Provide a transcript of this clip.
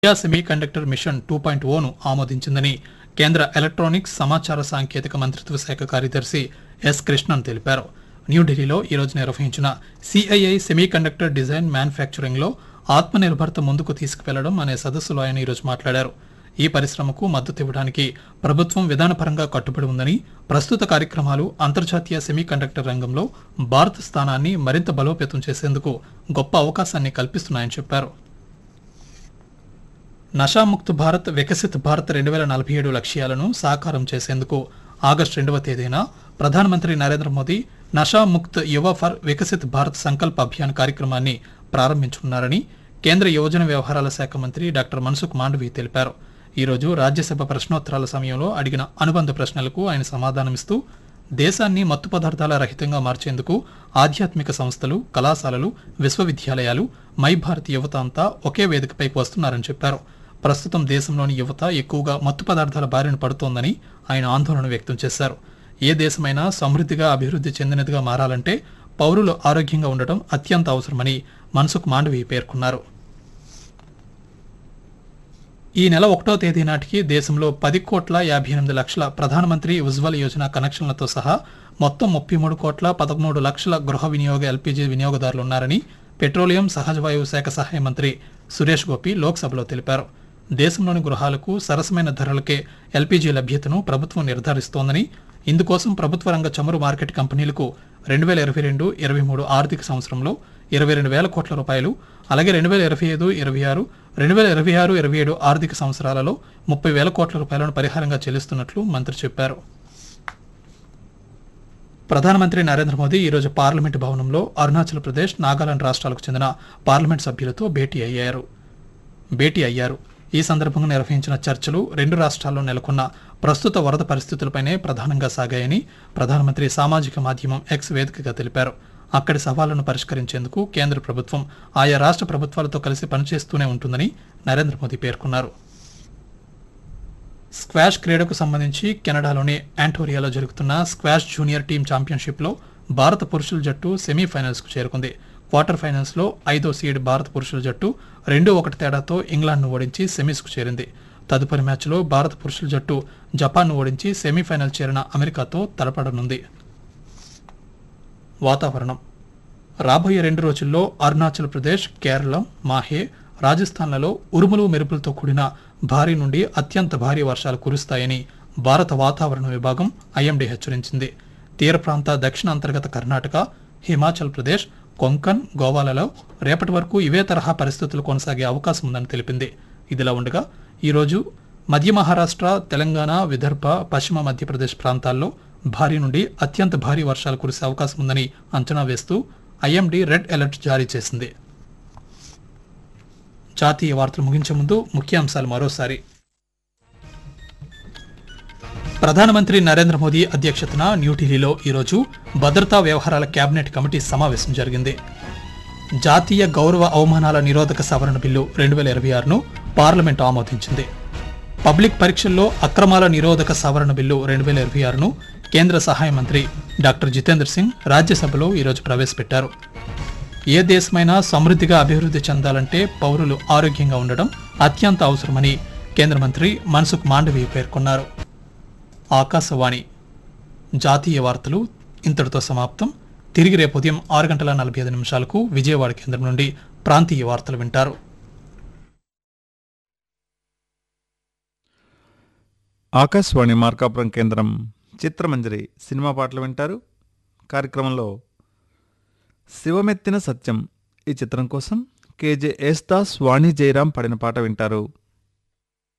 India semiconductor mission two point one ఆమోదించిందని కేంద్ర electronics సమాచార సాంకేతిక మంత్రిత్వ శాఖ కార్యదర్శి ఎస్ కృష్ణన్ తెలిపారు న్యూఢిల్లీలో ఈ రోజు నిర్వహించిన CII semiconductor design manufacturing లో ఆత్మనిర్భరత ముందుకు తీసుకువెళ్లడం అనే సదస్సులో ఆయన ఈరోజు మాట్లాడారు ఈ పరిశ్రమకు మద్దతు ఇవ్వడానికి ప్రభుత్వం విధానపరంగా కట్టుబడి ఉందని ప్రస్తుత కార్యక్రమాలు అంతర్జాతీయ సెమీ కండక్టర్ రంగంలో భారత స్థానాన్ని మరింత బలోపేతం చేసేందుకు గొప్ప అవకాశాన్ని కల్పిస్తున్నాయని చెప్పారు నషాముక్త్ భారత్ వికసిత్ భారత్ రెండు వేల నలభై ఏడు లక్ష్యాలను సాకారం చేసేందుకు ఆగస్టు రెండవ తేదీన ప్రధానమంత్రి నరేంద్ర మోదీ నషాముక్త్ యువ ఫర్ వికసిత్ భారత్ సంకల్ప అభియాన్ కార్యక్రమాన్ని ప్రారంభించనున్నారని కేంద్ర యువజన వ్యవహారాల శాఖ మంత్రి డాక్టర్ మన్సుఖ్ మాండవీ తెలిపారు ఈ రోజు రాజ్యసభ ప్రశ్నోత్తరాల సమయంలో అడిగిన అనుబంధ ప్రశ్నలకు ఆయన సమాధానమిస్తూ దేశాన్ని మత్తు పదార్థాల రహితంగా మార్చేందుకు ఆధ్యాత్మిక సంస్థలు కళాశాలలు విశ్వవిద్యాలయాలు మై భారత్ యువత అంతా ఒకే వేదికపైకి వస్తున్నారని చెప్పారు ప్రస్తుతం దేశంలోని యువత ఎక్కువగా మత్తు పదార్థాల బారిన పడుతోందని ఆయన ఆందోళన వ్యక్తం చేశారు ఏ దేశమైనా సమృద్ధిగా అభివృద్ధి చెందినదిగా మారాలంటే పౌరులు ఆరోగ్యంగా ఉండటం అత్యంత అవసరమని మన్సుఖ్ మాండవి పేర్కొన్నారు ఈ నెల ఒకటో తేదీ నాటికి దేశంలో పది కోట్ల యాభై ఎనిమిది లక్షల ప్రధానమంత్రి ఉజ్వల్ యోజన కనెక్షన్లతో సహా మొత్తం ముప్పై మూడు కోట్ల పదమూడు లక్షల గృహ వినియోగ ఎల్పీజీ వినియోగదారులు ఉన్నారని పెట్రోలియం సహజ వాయువు శాఖ సహాయ మంత్రి సురేష్ గోపి లోక్సభలో తెలిపారు దేశంలోని గృహాలకు సరసమైన ధరలకే ఎల్పీజీ లభ్యతను ప్రభుత్వం నిర్ధారిస్తోందని ఇందుకోసం ప్రభుత్వ రంగ చమురు మార్కెట్ కంపెనీలకు రెండు వేల ఇరవై రెండు ఇరవై మూడు ఆర్థిక సంవత్సరంలో ఇరవై రెండు వేల కోట్ల రూపాయలు అలాగే రెండు వేల ఇరవై ఐదు ఇరవై ఆరు రెండు వేల ఇరవై ఆరు ఇరవై ఏడు ఆర్థిక సంవత్సరాలలో ముప్పై వేల కోట్ల రూపాయలను పరిహారంగా చెల్లిస్తున్నట్లు మంత్రి చెప్పారు ప్రధానమంత్రి నరేంద్ర మోదీ ఈరోజు పార్లమెంటు భవనంలో అరుణాచల్ ప్రదేశ్ నాగాలాండ్ రాష్ట్రాలకు చెందిన పార్లమెంట్ సభ్యులతో భేటీ అయ్యారు భేటీ అయ్యారు ఈ సందర్భంగా నిర్వహించిన చర్చలు రెండు రాష్ట్రాల్లో నెలకొన్న ప్రస్తుత వరద పరిస్థితులపైనే ప్రధానంగా సాగాయని ప్రధానమంత్రి సామాజిక మాధ్యమం ఎక్స్ వేదికగా తెలిపారు అక్కడి సవాళ్లను పరిష్కరించేందుకు కేంద్ర ప్రభుత్వం ఆయా రాష్ట్ర ప్రభుత్వాలతో కలిసి పనిచేస్తూనే ఉంటుందని నరేంద్ర మోదీ పేర్కొన్నారు స్క్వాష్ క్రీడకు సంబంధించి కెనడాలోని యాంటోరియాలో జరుగుతున్న స్క్వాష్ జూనియర్ టీం ఛాంపియన్షిప్లో భారత పురుషుల జట్టు సెమీఫైనల్స్కు చేరుకుంది క్వార్టర్ ఫైనల్స్లో ఐదో సీడ్ భారత పురుషుల జట్టు రెండు ఒకటి తేడాతో ఇంగ్లాండ్ను ఓడించి సెమీస్కు చేరింది తదుపరి మ్యాచ్లో భారత పురుషుల జట్టు జపాన్ను ఓడించి సెమీఫైనల్ చేరిన అమెరికాతో తలపడనుంది వాతావరణం రాబోయే రెండు రోజుల్లో అరుణాచల్ ప్రదేశ్ కేరళ మాహే రాజస్థాన్లలో ఉరుములు మెరుపులతో కూడిన భారీ నుండి అత్యంత భారీ వర్షాలు కురుస్తాయని భారత వాతావరణ విభాగం ఐఎండీ హెచ్చరించింది తీర ప్రాంత దక్షిణ అంతర్గత కర్ణాటక హిమాచల్ ప్రదేశ్ కొంకన్ గోవాలలో రేపటి వరకు ఇవే తరహా పరిస్థితులు కొనసాగే అవకాశం ఉందని తెలిపింది ఇదిలా ఉండగా ఈరోజు మధ్య మహారాష్ట్ర తెలంగాణ విదర్భ పశ్చిమ మధ్యప్రదేశ్ ప్రాంతాల్లో భారీ నుండి అత్యంత భారీ వర్షాలు కురిసే అవకాశం ఉందని అంచనా వేస్తూ ఐఎండీ రెడ్ అలర్ట్ జారీ చేసింది జాతీయ వార్తలు ముగించే ముందు ముఖ్యాంశాలు మరోసారి ప్రధానమంత్రి నరేంద్ర మోదీ అధ్యక్షతన న్యూఢిల్లీలో ఈరోజు భద్రతా వ్యవహారాల కేబినెట్ కమిటీ సమావేశం జరిగింది జాతీయ గౌరవ అవమానాల నిరోధక సవరణ బిల్లు రెండు వేల ఇరవై ఆరును పార్లమెంట్ ఆమోదించింది పబ్లిక్ పరీక్షల్లో అక్రమాల నిరోధక సవరణ బిల్లు రెండు వేల ఇరవై ఆరును కేంద్ర సహాయ మంత్రి డాక్టర్ జితేంద్ర సింగ్ రాజ్యసభలో ఈరోజు ప్రవేశపెట్టారు ఏ దేశమైనా సమృద్ధిగా అభివృద్ధి చెందాలంటే పౌరులు ఆరోగ్యంగా ఉండడం అత్యంత అవసరమని కేంద్ర మంత్రి మన్సుఖ్ మాండవీ పేర్కొన్నారు ఆకాశవాణి జాతీయ వార్తలు ఇంతటితో సమాప్తం తిరిగి రేపు ఉదయం ఆరు గంటల నలభై ఐదు నిమిషాలకు విజయవాడ కేంద్రం నుండి ప్రాంతీయ వార్తలు వింటారు ఆకాశవాణి మార్కాపురం కేంద్రం చిత్రమంజరి సినిమా పాటలు వింటారు కార్యక్రమంలో శివమెత్తిన సత్యం ఈ చిత్రం కోసం కేజే ఏస్తాస్ వాణి జయరాం పాడిన పాట వింటారు